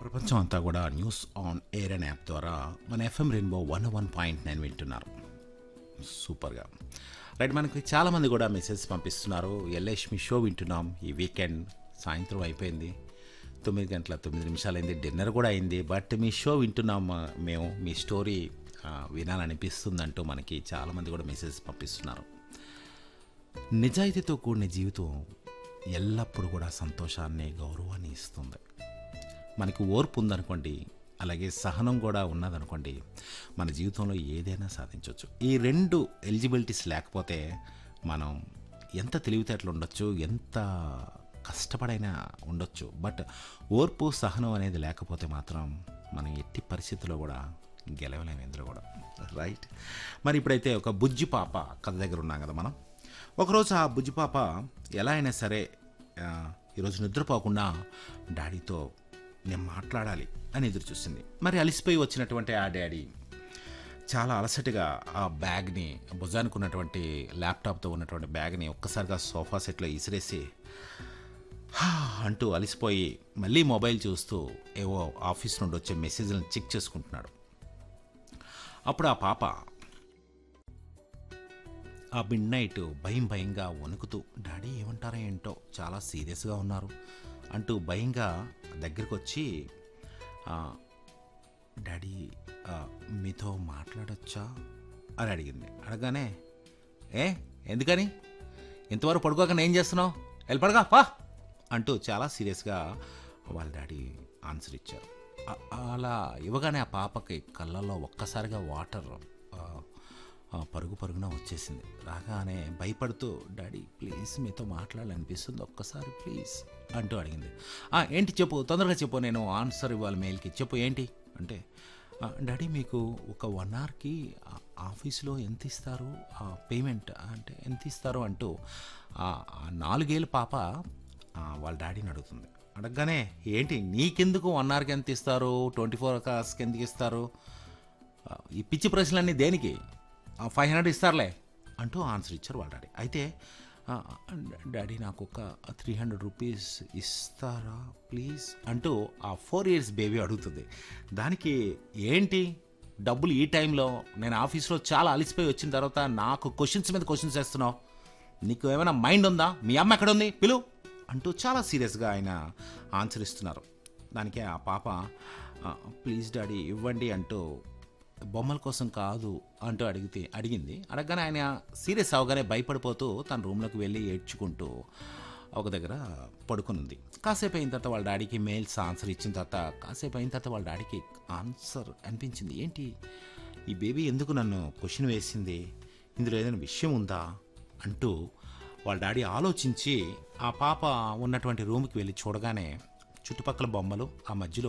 ప్రపంచం అంతా కూడా న్యూస్ ఆన్ ఎయిర్ అనే యాప్ ద్వారా మన FM rainbow one one point nine వింటున్నారు సూపర్గా రైట్ మనకి చాలామంది కూడా మెసేజ్ పంపిస్తున్నారు ఎల్ఎస్ మీ షో వింటున్నాం ఈ వీకెండ్ సాయంత్రం అయిపోయింది తొమ్మిది గంటల తొమ్మిది నిమిషాలు అయింది డిన్నర్ కూడా అయింది బట్ మీ షో వింటున్నాం ఆ, మేము మీ స్టోరీ ఆ, వినాలనిపిస్తుందంటూ మనకి చాలామంది కూడా మెసేజ్ పంపిస్తున్నారు నిజాయితీతో కూడిన జీవితం ఎల్లప్పుడూ కూడా సంతోషాన్ని గౌరవాన్ని ఇస్తుంది మనకి ఓర్పు ఉందనుకోండి అలాగే సహనం కూడా ఉన్నదనుకోండి మన జీవితంలో ఏదైనా సాధించవచ్చు ఈ రెండు ఎలిజిబిలిటీస్ లేకపోతే మనం ఎంత తెలివితేటలు ఉండొచ్చు ఎంత కష్టపడైనా ఉండొచ్చు బట్ ఓర్పు సహనం అనేది లేకపోతే మాత్రం మనం ఎట్టి పరిస్థితుల్లో కూడా గెలవలేము ఎందులో కూడా రైట్ మరి ఇప్పుడైతే ఒక బుజ్జి పాప కథ దగ్గర ఉన్నాం కదా మనం ఒకరోజు ఆ బుజ్జి పాప ఎలా అయినా సరే ఆ, ఈరోజు నిద్రపోకుండా డాడీతో నేను మాట్లాడాలి అని ఎదురు చూసింది మరి అలిసిపోయి వచ్చినటువంటి ఆ డాడీ చాలా అలసటగా ఆ బ్యాగ్ని భుజానికి ఉన్నటువంటి ల్యాప్టాప్తో ఉన్నటువంటి బ్యాగ్ని ఒక్కసారిగా సోఫా సెట్లో ఇసిరేసి "హా" అంటూ అలిసిపోయి మళ్ళీ మొబైల్ చూస్తూ ఏవో ఆఫీస్ నుండి వచ్చే మెసేజ్లను చెక్ చేసుకుంటున్నాడు అప్పుడు ఆ పాప ఆ మిడ్ నైట్ భయం భయంగా వణుకుతూ డాడీ ఏమంటారో ఏంటో చాలా సీరియస్గా ఉన్నారు అంటూ భయంగా దగ్గరికి వచ్చి "ఆ, డాడీ ఆ, మీతో మాట్లాడొచ్చా అని అడిగింది అడగానే ఏ ఎందుకని ఇంతవరకు పడుకోక ఏం చేస్తున్నావు వెళ్ళి పడగా పా అంటూ చాలా సీరియస్గా వాళ్ళ డాడీ ఆన్సర్ ఇచ్చారు అ- అలా ఇవ్వగానే ఆ పాపకి కళ్ళల్లో ఒక్కసారిగా వాటర్ ఆ, ఆ, పరుగు పరుగున వచ్చేసింది రాగానే భయపడుతూ డాడీ ప్లీజ్ మీతో మాట్లాడాలనిపిస్తుంది ఒక్కసారి ప్లీజ్ అంటూ అడిగింది "ఆ, ఏంటి చెప్పు తొందరగా చెప్పు నేను ఆన్సర్ ఇవ్వాలి మెయిల్కి చెప్పు ఏంటి అంటే "ఆ, డాడీ మీకు ఒక వన్ అవర్కి ఆ- ఆఫీస్లో ఎంత ఇస్తారు ఆ, పేమెంట్ అంటే ఎంత ఇస్తారు అంటూ ఆ ఆ నాలుగేళ్ళ పాప ఆ, వాళ్ళ డాడీని అడుగుతుంది అడగగానే ఏంటి నీకెందుకు వన్ అవర్కి ఎంత ఇస్తారు ట్వంటీ ఫోర్ అవర్స్కి ఎందుకు ఇస్తారు ఆ, ఈ పిచ్చి ప్రశ్నలన్నీ దేనికి ఫైవ్ హండ్రెడ్ ఇస్తారులే అంటూ ఆన్సర్ ఇచ్చారు వాళ్ళ డాడీ అయితే "ఆ, డాడీ నాకు ఒక త్రీ హండ్రెడ్ రూపీస్ ఇస్తారా ప్లీజ్ అంటూ ఆ ఫోర్ ఇయర్స్ బేబీ అడుగుతుంది దానికి ఏంటి డబ్బులు ఈ టైంలో నేను ఆఫీస్లో చాలా అలిసిపోయి వచ్చిన తర్వాత నాకు క్వశ్చన్స్ మీద క్వశ్చన్స్ వేస్తున్నావు నీకు ఏమైనా మైండ్ ఉందా మీ అమ్మ ఎక్కడ ఉంది పిలు అంటూ చాలా సీరియస్గా ఆయన ఆన్సర్ ఇస్తున్నారు దానికి ఆ పాప "ఆ, ప్లీజ్ డాడీ ఇవ్వండి అంటూ బొమ్మల కోసం కాదు అంటూ అడిగితే అడిగింది అడగగానే ఆయన సీరియస్ అవగానే భయపడిపోతూ తన రూమ్లోకి వెళ్ళి ఏడ్చుకుంటూ ఒక దగ్గర పడుకునుంది కాసేపు అయిన తర్వాత వాళ్ళ డాడీకి మెయిల్స్ ఆన్సర్ ఇచ్చిన తర్వాత కాసేపు అయిన తర్వాత వాళ్ళ డాడీకి ఆన్సర్ అనిపించింది ఏంటి ఈ బేబీ ఎందుకు నన్ను క్వశ్చన్ వేసింది ఇందులో ఏదైనా విషయం ఉందా అంటూ వాళ్ళ డాడీ ఆలోచించి ఆ పాప ఉన్నటువంటి రూమ్కి వెళ్ళి చూడగానే చుట్టుపక్కల బొమ్మలు ఆ మధ్యలో